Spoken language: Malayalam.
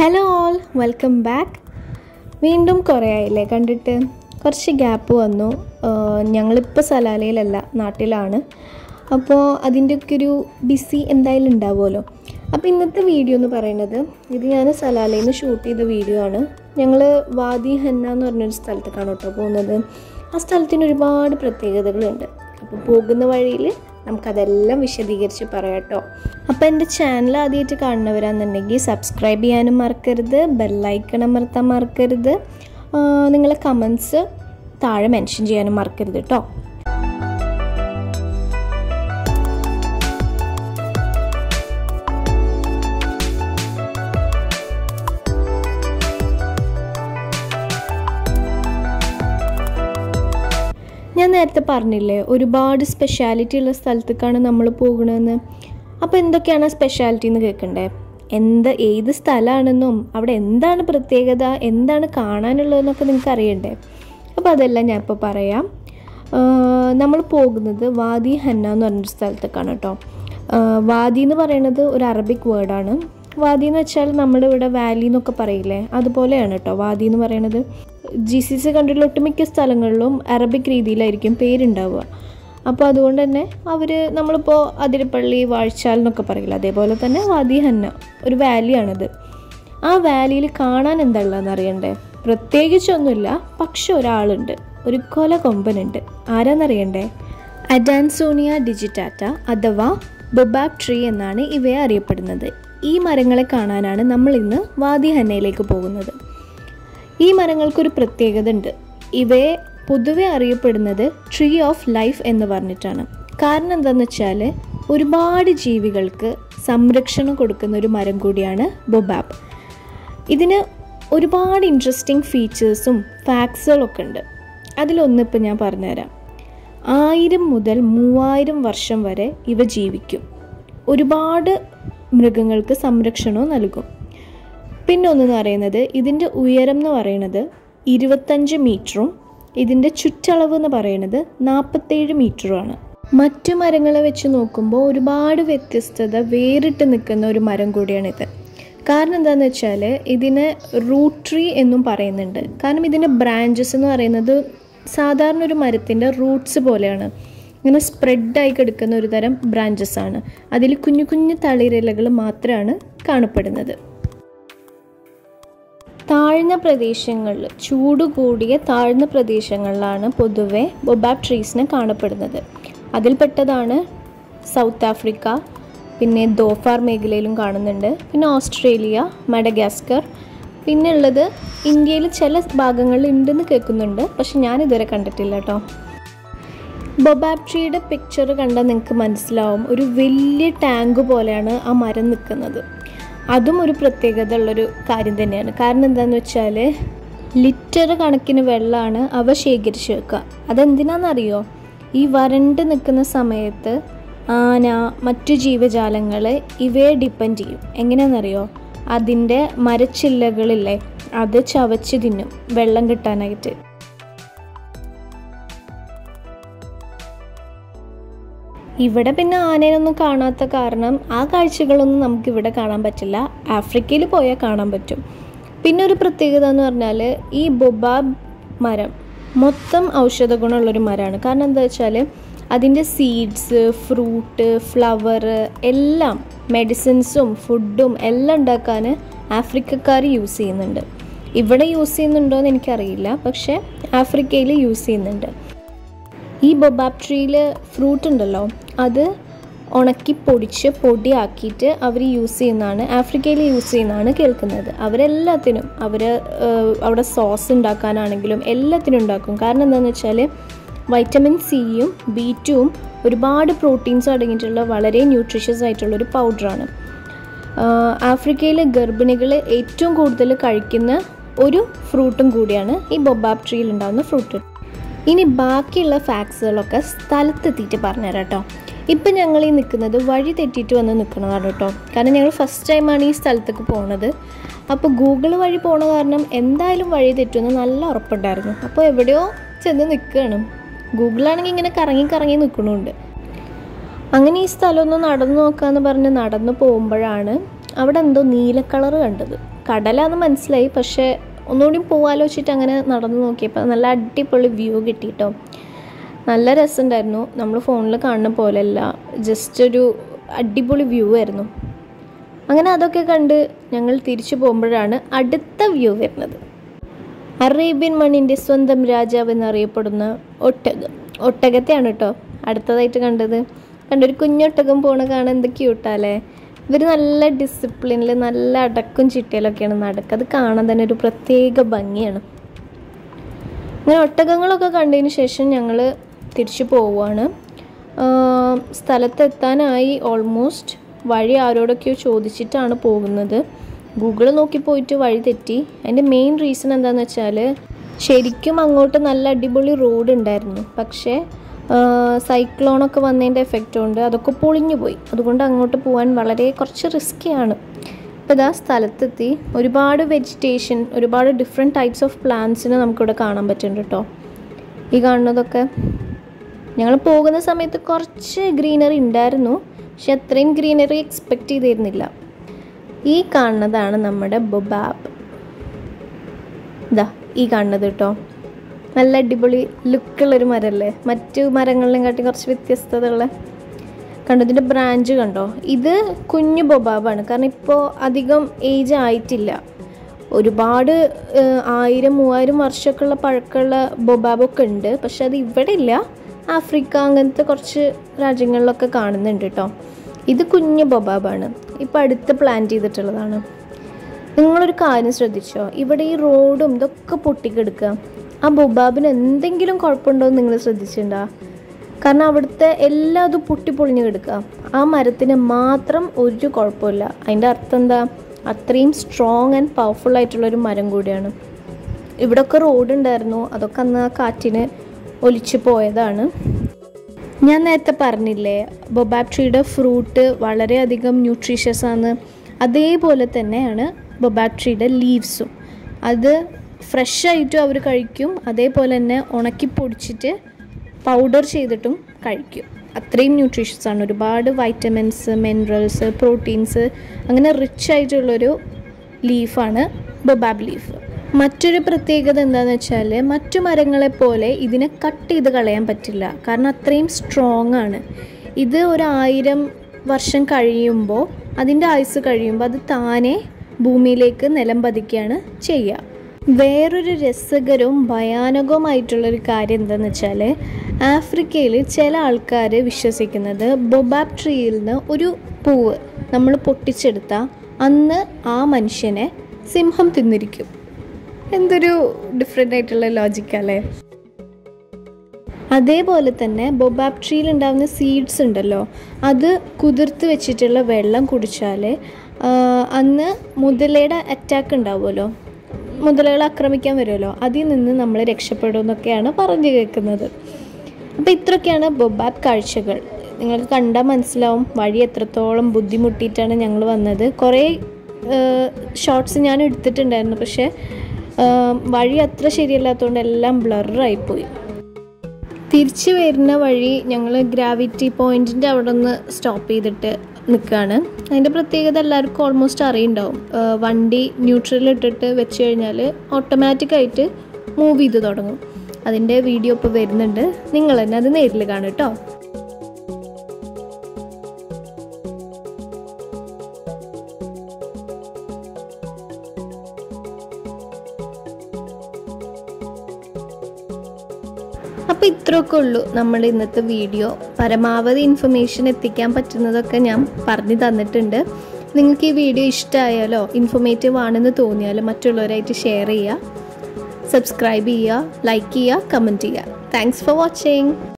ഹലോ ഓൾ വെൽക്കം ബാക്ക് വീണ്ടും കുറേ ആയില്ലേ കണ്ടിട്ട് കുറച്ച് ഗ്യാപ്പ് വന്നു ആഹ് ഞങ്ങളിപ്പോൾ സലാലയിലല്ല നാട്ടിലാണ് അപ്പോൾ അതിൻ്റെയൊക്കെ ഒരു ബിസി എന്തായാലും ഉണ്ടാവുമല്ലോ അപ്പോൾ ഇന്നത്തെ വീഡിയോ എന്ന് പറയുന്നത് ഇത് ഞാൻ സലാലയിൽ നിന്ന് ഷൂട്ട് ചെയ്ത വീഡിയോ ആണ് ഞങ്ങൾ വാദി ഹന്ന എന്ന് പറഞ്ഞൊരു സ്ഥലത്തേക്കാണ് കേട്ടോ പോകുന്നത് ആ സ്ഥലത്തിന് ഒരുപാട് പ്രത്യേകതകളുണ്ട് അപ്പോൾ പോകുന്ന വഴിയിൽ നമുക്കതെല്ലാം വിശദീകരിച്ച് പറയാം കേട്ടോ അപ്പോൾ എൻ്റെ ചാനൽ ആദ്യമായിട്ട് കാണുന്നവരാണെന്നുണ്ടെങ്കിൽ സബ്സ്ക്രൈബ് ചെയ്യാനും മറക്കരുത് ബെല്ലൈക്കൺ അമർത്താൻ മറക്കരുത് ആഹ് നിങ്ങളെ കമൻസ് താഴെ മെൻഷൻ ചെയ്യാനും മറക്കരുത് കേട്ടോ ഞാൻ നേരത്തെ പറഞ്ഞില്ലേ ഒരുപാട് സ്പെഷ്യാലിറ്റി ഉള്ള സ്ഥലത്തേക്കാണ് നമ്മൾ പോകുന്നതെന്ന് അപ്പോൾ എന്തൊക്കെയാണ് ആ സ്പെഷ്യാലിറ്റി എന്ന് കേൾക്കണ്ടേ എന്താ ഏത് സ്ഥലമാണെന്നും അവിടെ എന്താണ് പ്രത്യേകത എന്താണ് കാണാനുള്ളതെന്നൊക്കെ നിങ്ങൾക്ക് അറിയണ്ടേ അപ്പോൾ അതെല്ലാം ഞാൻ ഇപ്പോൾ പറയാം നമ്മൾ പോകുന്നത് വാദി ഹന്ന എന്ന് പറഞ്ഞൊരു സ്ഥലത്തേക്കാണ് കേട്ടോ ആഹ് വാദി എന്ന് പറയുന്നത് ഒരു അറബിക് വേർഡാണ് വാദി എന്ന് വെച്ചാൽ നമ്മുടെ ഇവിടെ വാലി എന്നൊക്കെ പറയില്ലേ അതുപോലെയാണ് കേട്ടോ വാദി എന്ന് പറയുന്നത് ജി സി സി കണ്ടിട്ടുള്ള ഒട്ടുമിക്ക സ്ഥലങ്ങളിലും അറബിക് രീതിയിലായിരിക്കും പേരുണ്ടാവുക അപ്പോൾ അതുകൊണ്ട് തന്നെ അവർ നമ്മളിപ്പോൾ അതിരപ്പള്ളി വാഴ്ചാൽ എന്നൊക്കെ പറയില്ല അതേപോലെ തന്നെ വാദി ഹന്ന ഒരു വാലിയാണിത് ആ വാലിയിൽ കാണാൻ എന്താ ഉള്ളതെന്ന് അറിയണ്ടേ പ്രത്യേകിച്ചൊന്നുമില്ല പക്ഷെ ഒരാളുണ്ട് ഒരു കൊല കൊമ്പനുണ്ട് ആരാന്നറിയണ്ടേ അഡാൻസോണിയ ഡിജിറ്റാറ്റ അഥവാ ബൊബാബ് ട്രീ എന്നാണ് ഇവയെ അറിയപ്പെടുന്നത് ഈ മരങ്ങളെ കാണാനാണ് നമ്മൾ ഇന്ന് വാദി ഹന്നയിലേക്ക് പോകുന്നത് ഈ മരങ്ങൾക്കൊരു പ്രത്യേകത ഉണ്ട് ഇവയെ പൊതുവെ അറിയപ്പെടുന്നത് ട്രീ ഓഫ് ലൈഫ് എന്ന് പറഞ്ഞിട്ടാണ് കാരണം എന്താണെന്ന് വെച്ചാൽ ഒരുപാട് ജീവികൾക്ക് സംരക്ഷണം കൊടുക്കുന്ന ഒരു മരം കൂടിയാണ് ബൊബാബ് ഇതിന് ഒരുപാട് ഇൻട്രസ്റ്റിംഗ് ഫീച്ചേഴ്സും ഫാക്ട്സുകളൊക്കെ ഉണ്ട് അതിലൊന്നിപ്പോൾ ഞാൻ പറഞ്ഞുതരാം ആയിരം മുതൽ മൂവായിരം വർഷം വരെ ഇവ ജീവിക്കും ഒരുപാട് മൃഗങ്ങൾക്ക് സംരക്ഷണവും നൽകും പിന്നെ ഒന്നെന്ന് പറയുന്നത് ഇതിൻ്റെ ഉയരം എന്ന് പറയുന്നത് ഇരുപത്തഞ്ച് മീറ്ററും ഇതിൻ്റെ ചുറ്റളവ് എന്ന് പറയുന്നത് നാൽപ്പത്തേഴ് മീറ്ററുമാണ് മറ്റു മരങ്ങളെ വെച്ച് നോക്കുമ്പോൾ ഒരുപാട് വ്യത്യസ്തത വേറിട്ട് നിൽക്കുന്ന ഒരു മരം കൂടിയാണിത് കാരണം എന്താണെന്ന് വെച്ചാൽ ഇതിന് റൂട്ട് ട്രീ എന്നും പറയുന്നുണ്ട് കാരണം ഇതിൻ്റെ ബ്രാഞ്ചസ് എന്ന് പറയുന്നത് സാധാരണ ഒരു മരത്തിൻ്റെ റൂട്ട്സ് പോലെയാണ് ഇങ്ങനെ സ്പ്രെഡായി കിടക്കുന്ന ഒരു തരം ബ്രാഞ്ചസ് ആണ് അതിൽ കുഞ്ഞു കുഞ്ഞു തളിരിലകൾ മാത്രമാണ് കാണപ്പെടുന്നത് താഴ്ന്ന പ്രദേശങ്ങളിൽ ചൂട് കൂടിയ താഴ്ന്ന പ്രദേശങ്ങളിലാണ് പൊതുവെ ബൊബാബ് ട്രീസിനെ കാണപ്പെടുന്നത് അതിൽപ്പെട്ടതാണ് സൗത്ത് ആഫ്രിക്ക പിന്നെ ദോഫാർ മേഖലയിലും കാണുന്നുണ്ട് പിന്നെ ഓസ്ട്രേലിയ മഡഗാസ്കർ പിന്നെ ഉള്ളത് ഇന്ത്യയിൽ ചില ഭാഗങ്ങളിൽ ഉണ്ടെന്ന് കേൾക്കുന്നുണ്ട് പക്ഷെ ഞാൻ ഇതുവരെ കണ്ടിട്ടില്ല കേട്ടോ ബൊബാബ് ട്രീയുടെ പിക്ചർ കണ്ടാൽ നിങ്ങൾക്ക് മനസ്സിലാവും ഒരു വലിയ ടാങ്ക് പോലെയാണ് ആ മരം നിൽക്കുന്നത് അതും ഒരു പ്രത്യേകത ഉള്ളൊരു കാര്യം തന്നെയാണ് കാരണം എന്താണെന്ന് വെച്ചാൽ ലിറ്റർ കണക്കിന് വെള്ളമാണ് അവ ശേഖരിച്ച് വെക്കുക അതെന്തിനാണെന്നറിയോ ഈ വരണ്ട് നിൽക്കുന്ന സമയത്ത് ആന മറ്റു ജീവജാലങ്ങൾ ഇവയെ ഡിപ്പെൻഡ് ചെയ്യും എങ്ങനെയാണെന്നറിയോ അതിൻ്റെ മരച്ചില്ലകളില്ലേ അത് ചവച്ച് തിന്നും വെള്ളം കിട്ടാനായിട്ട് ഇവിടെ പിന്നെ ആനയൊന്നും കാണാത്ത കാരണം ആ കാഴ്ചകളൊന്നും നമുക്ക് ഇവിടെ കാണാൻ പറ്റില്ല ആഫ്രിക്കയിൽ പോയാൽ കാണാൻ പറ്റും പിന്നെ ഒരു പ്രത്യേകത എന്ന് പറഞ്ഞാൽ ഈ ബൊബാബ് മരം മൊത്തം ഔഷധ ഗുണമുള്ളൊരു മരമാണ് കാരണം എന്താ വെച്ചാൽ അതിൻ്റെ സീഡ്സ് ഫ്രൂട്ട് ഫ്ലവർ എല്ലാം മെഡിസിൻസും ഫുഡും എല്ലാം ഉണ്ടാക്കാൻ ആഫ്രിക്കക്കാർ യൂസ് ചെയ്യുന്നുണ്ട് ഇവിടെ യൂസ് ചെയ്യുന്നുണ്ടോ എന്ന് എനിക്കറിയില്ല പക്ഷേ ആഫ്രിക്കയിൽ യൂസ് ചെയ്യുന്നുണ്ട് ഈ ബൊബാബ് ട്രീയിൽ ഫ്രൂട്ട് ഉണ്ടല്ലോ അത് ഉണക്കി പൊടിച്ച് പൊടിയാക്കിയിട്ട് അവർ യൂസ് ചെയ്യുന്നതാണ് ആഫ്രിക്കയിൽ യൂസ് ചെയ്യുന്നതാണ് കേൾക്കുന്നത് അവരെല്ലാത്തിനും അവർ അവിടെ സോസ് ഉണ്ടാക്കാനാണെങ്കിലും എല്ലാത്തിനും ഉണ്ടാക്കും കാരണം എന്താണെന്ന് വെച്ചാൽ വൈറ്റമിൻ സിയും ബി ടുവും ഒരുപാട് പ്രോട്ടീൻസും അടങ്ങിയിട്ടുള്ള വളരെ ന്യൂട്രീഷ്യസ് ആയിട്ടുള്ള ഒരു പൗഡറാണ് ആഫ്രിക്കയിലെ ഗർഭിണികൾ ഏറ്റവും കൂടുതൽ കഴിക്കുന്ന ഒരു ഫ്രൂട്ടും കൂടിയാണ് ഈ ബൊബാബ് ട്രീയിൽ ഉണ്ടാകുന്ന ഫ്രൂട്ട് ഇനി ബാക്കിയുള്ള ഫാക്ട്സുകളൊക്കെ സ്ഥലത്തെത്തിയിട്ട് പറഞ്ഞുതരാം കേട്ടോ ഇപ്പം ഞങ്ങൾ ഈ നിൽക്കുന്നത് വഴി തെറ്റിയിട്ട് വന്ന് നിൽക്കുന്നതാണ് കേട്ടോ കാരണം ഞങ്ങൾ ഫസ്റ്റ് ടൈമാണ് ഈ സ്ഥലത്തേക്ക് പോണത് അപ്പോൾ ഗൂഗിൾ വഴി പോണ കാരണം എന്തായാലും വഴി തെറ്റുമെന്ന് നല്ല ഉറപ്പുണ്ടായിരുന്നു അപ്പോൾ എവിടെയോ ചെന്ന് നിൽക്കുകയാണ് ഗൂഗിളാണെങ്കിൽ ഇങ്ങനെ കറങ്ങി കറങ്ങി നിൽക്കണുണ്ട് അങ്ങനെ ഈ സ്ഥലം ഒന്ന് നടന്നു നോക്കാമെന്ന് പറഞ്ഞ് നടന്നു പോകുമ്പോഴാണ് അവിടെ എന്തോ നീല കളർ കണ്ടത് കടലാന്ന് മനസ്സിലായി പക്ഷേ ഒന്നുകൂടി പോകാലോ വെച്ചിട്ട് അങ്ങനെ നടന്നു നോക്കിയപ്പോൾ നല്ല അടിപൊളി വ്യൂ കിട്ടി കേട്ടോ നല്ല രസമുണ്ടായിരുന്നു നമ്മൾ ഫോണിൽ കാണുന്ന പോലെയല്ല ജസ്റ്റ് ഒരു അടിപൊളി വ്യൂ ആയിരുന്നു അങ്ങനെ അതൊക്കെ കണ്ട് ഞങ്ങൾ തിരിച്ചു പോകുമ്പോഴാണ് അടുത്ത വ്യൂ വരുന്നത് അറേബ്യൻ മണ്ണിൻ്റെ സ്വന്തം രാജാവ് എന്നറിയപ്പെടുന്ന ഒട്ടകം ഒട്ടകത്തെയാണ് കേട്ടോ അടുത്തതായിട്ട് കണ്ടത് കണ്ടൊരു കുഞ്ഞൊട്ടകം പോണ കാണാൻ എന്ത് ക്യൂട്ടാല്ലേ ഇവർ നല്ല ഡിസിപ്ലിനിൽ നല്ല അടക്കും ചിട്ടയിലൊക്കെയാണ് നടക്കുക അത് കാണാൻ തന്നെ ഒരു പ്രത്യേക ഭംഗിയാണ് അങ്ങനെ ഒട്ടകങ്ങളൊക്കെ കണ്ടതിന് ശേഷം ഞങ്ങൾ തിരിച്ചു പോവുകയാണ് ആഹ് സ്ഥലത്തെത്താനായി ഓൾമോസ്റ്റ് വഴി ആരോടൊക്കെയോ ചോദിച്ചിട്ടാണ് പോകുന്നത് ഗൂഗിൾ നോക്കി പോയിട്ട് വഴി തെറ്റി അതിൻ്റെ മെയിൻ റീസൺ എന്താണെന്ന് വെച്ചാൽ ശരിക്കും അങ്ങോട്ട് നല്ല അടിപൊളി റോഡ് ഉണ്ടായിരുന്നു പക്ഷേ സൈക്ലോണൊക്കെ വന്നതിൻ്റെ എഫക്റ്റ് കൊണ്ട് അതൊക്കെ പൊളിഞ്ഞു പോയി അതുകൊണ്ട് അങ്ങോട്ട് പോകാൻ വളരെ കുറച്ച് റിസ്ക്കിയാണ് ഇപ്പോൾ ഇതാ സ്ഥലത്തെത്തി ഒരുപാട് വെജിറ്റേഷൻ ഒരുപാട് ഡിഫറെൻറ്റ് ടൈപ്സ് ഓഫ് പ്ലാന്റ്സിനെ നമുക്കിവിടെ കാണാൻ പറ്റുന്നുണ്ട് കേട്ടോ ഈ കാണുന്നതൊക്കെ ഞങ്ങൾ പോകുന്ന സമയത്ത് കുറച്ച് ഗ്രീനറി ഉണ്ടായിരുന്നു പക്ഷെ അത്രയും ഗ്രീനറി എക്സ്പെക്റ്റ് ചെയ്തിരുന്നില്ല ഈ കാണുന്നതാണ് നമ്മുടെ ബൊബാബ് ഇതാ ഈ കാണുന്നത് കേട്ടോ നല്ല അടിപൊളി ലുക്കുള്ളൊരു മരമല്ലേ മറ്റു മരങ്ങളിലും കാട്ടി കുറച്ച് വ്യത്യസ്തത ഉള്ള കണ്ടോ ഇതിൻ്റെ ബ്രാഞ്ച് കണ്ടോ ഇത് കുഞ്ഞു ബൊബാബാണ് കാരണം ഇപ്പോൾ അധികം ഏജ് ആയിട്ടില്ല ഒരുപാട് ഏഹ്, ആയിരം മൂവായിരം വർഷമൊക്കെയുള്ള പഴക്കമുള്ള ബൊബാബൊക്കെ ഉണ്ട് പക്ഷെ അത് ഇവിടെ ഇല്ല ആഫ്രിക്ക അങ്ങനത്തെ കുറച്ച് രാജ്യങ്ങളിലൊക്കെ കാണുന്നുണ്ട് കേട്ടോ ഇത് കുഞ്ഞു ബൊബാബാണ് ഇപ്പം അടുത്ത് പ്ലാൻ ചെയ്തിട്ടുള്ളതാണ് നിങ്ങളൊരു കാര്യം ശ്രദ്ധിച്ചോ ഇവിടെ ഈ റോഡും ഇതൊക്കെ പൊട്ടിക്കെടുക്കുക ആ ബൊബാബിന് എന്തെങ്കിലും കുഴപ്പമുണ്ടോ എന്ന് നിങ്ങൾ ശ്രദ്ധിച്ചിട്ടുണ്ടോ കാരണം അവിടുത്തെ എല്ലാം അത് പൊട്ടിപ്പൊളിഞ്ഞ് കിടക്കുക ആ മരത്തിന് മാത്രം ഒരു കുഴപ്പമില്ല അതിൻ്റെ അർത്ഥം എന്താ അത്രയും സ്ട്രോങ് ആൻഡ് പവർഫുൾ ആയിട്ടുള്ളൊരു മരം കൂടിയാണ് ഇവിടെയൊക്കെ റോഡ് ഉണ്ടായിരുന്നു അതൊക്കെ അന്ന് ആ കാറ്റിന് ഒലിച്ചു പോയതാണ് ഞാൻ നേരത്തെ പറഞ്ഞില്ലേ ബൊബാബ് ട്രീയുടെ ഫ്രൂട്ട് വളരെയധികം ന്യൂട്രീഷ്യസ് ആണ് അതേപോലെ തന്നെയാണ് ബൊബാബ് ട്രീയുടെ ലീവ്സും അത് ഫ്രഷ് ആയിട്ടും അവർ കഴിക്കും അതേപോലെ തന്നെ ഉണക്കി പൊടിച്ചിട്ട് പൗഡർ ചെയ്തിട്ടും കഴിക്കും അത്രയും ന്യൂട്രീഷ്യസ് ആണ് ഒരുപാട് വൈറ്റമിൻസ് മിനറൽസ് പ്രോട്ടീൻസ് അങ്ങനെ റിച്ച് ആയിട്ടുള്ളൊരു ലീഫാണ് ബൊബാബ് ലീഫ് മറ്റൊരു പ്രത്യേകത എന്താണെന്ന് വെച്ചാൽ മറ്റു മരങ്ങളെ പോലെ ഇതിനെ കട്ട് ചെയ്ത് കളയാൻ പറ്റില്ല കാരണം അത്രയും സ്ട്രോങ് ആണ് ഇത് ഒരു ആയിരം വർഷം കഴിയുമ്പോൾ അതിൻ്റെ ആയുസ് കഴിയുമ്പോൾ അത് താനെ ഭൂമിയിലേക്ക് നിലം പതിക്കുകയാണ് ചെയ്യുക വേറൊരു രസകരവും ഭയാനകവുമായിട്ടുള്ളൊരു കാര്യം എന്താണെന്ന് വെച്ചാൽ ആഫ്രിക്കയിൽ ചില ആൾക്കാർ വിശ്വസിക്കുന്നത് ബൊബാബ് ട്രീയിൽ നിന്ന് ഒരു പൂവ് നമ്മൾ പൊട്ടിച്ചെടുത്താൽ അന്ന് ആ മനുഷ്യനെ സിംഹം തിന്നിരിക്കും എന്തൊരു ഡിഫറെൻ്റ് ആയിട്ടുള്ള ലോജിക്കല്ലേ അതേപോലെ തന്നെ ബൊബാബ് ട്രീയിൽ ഉണ്ടാകുന്ന സീഡ്സ് ഉണ്ടല്ലോ അത് കുതിർത്ത് വെച്ചിട്ടുള്ള വെള്ളം കുടിച്ചാൽ അന്ന് മുതലയുടെ അറ്റാക്ക് ഉണ്ടാവുമല്ലോ മുതലകൾ ആക്രമിക്കാൻ വരുമല്ലോ അതിൽ നിന്ന് നമ്മൾ രക്ഷപ്പെടുമെന്നൊക്കെയാണ് പറഞ്ഞു കേൾക്കുന്നത് അപ്പോൾ ഇത്രയൊക്കെയാണ് ബൊബാബ് കാഴ്ചകൾ നിങ്ങൾക്ക് കണ്ടാൽ മനസ്സിലാവും വഴി എത്രത്തോളം ബുദ്ധിമുട്ടിയിട്ടാണ് ഞങ്ങൾ വന്നത് കുറേ ഷോർട്സ് ഞാൻ എടുത്തിട്ടുണ്ടായിരുന്നു പക്ഷേ ആ, വഴി അത്ര ശരിയല്ലാത്തതുകൊണ്ട് എല്ലാം ബ്ലറായിപ്പോയി തിരിച്ചു വരുന്ന വഴി ഞങ്ങൾ ഗ്രാവിറ്റി പോയിന്റിൻ്റെ അവിടെ നിന്ന് സ്റ്റോപ്പ് ചെയ്തിട്ട് നിൽക്കുകയാണ് അതിൻ്റെ പ്രത്യേകത എല്ലാവർക്കും ഓൾമോസ്റ്റ് അറിയുണ്ടാവും ആ, വണ്ടി ന്യൂട്രൽ ഇട്ടിട്ട് വെച്ച് കഴിഞ്ഞാൽ ഓട്ടോമാറ്റിക്കായിട്ട് മൂവ് ചെയ്ത് തുടങ്ങും അതിൻ്റെ വീഡിയോ ഇപ്പോൾ വരുന്നുണ്ട് നിങ്ങൾ തന്നെ അത് നേരിൽ കാണും കേട്ടോ അപ്പോൾ ഇത്രയൊക്കെ ഉള്ളൂ നമ്മുടെ ഇന്നത്തെ വീഡിയോ പരമാവധി ഇൻഫർമേഷൻ എത്തിക്കാൻ പറ്റുന്നതൊക്കെ ഞാൻ പറഞ്ഞു തന്നിട്ടുണ്ട് നിങ്ങൾക്ക് ഈ വീഡിയോ ഇഷ്ടമായാലോ ഇൻഫോർമേറ്റീവ് ആണെന്ന് തോന്നിയാലോ മറ്റുള്ളവരായിട്ട് ഷെയർ ചെയ്യുക സബ്സ്ക്രൈബ് ചെയ്യുക ലൈക്ക് ചെയ്യുക കമൻറ്റ് ചെയ്യുക താങ്ക്സ് ഫോർ വാച്ചിങ്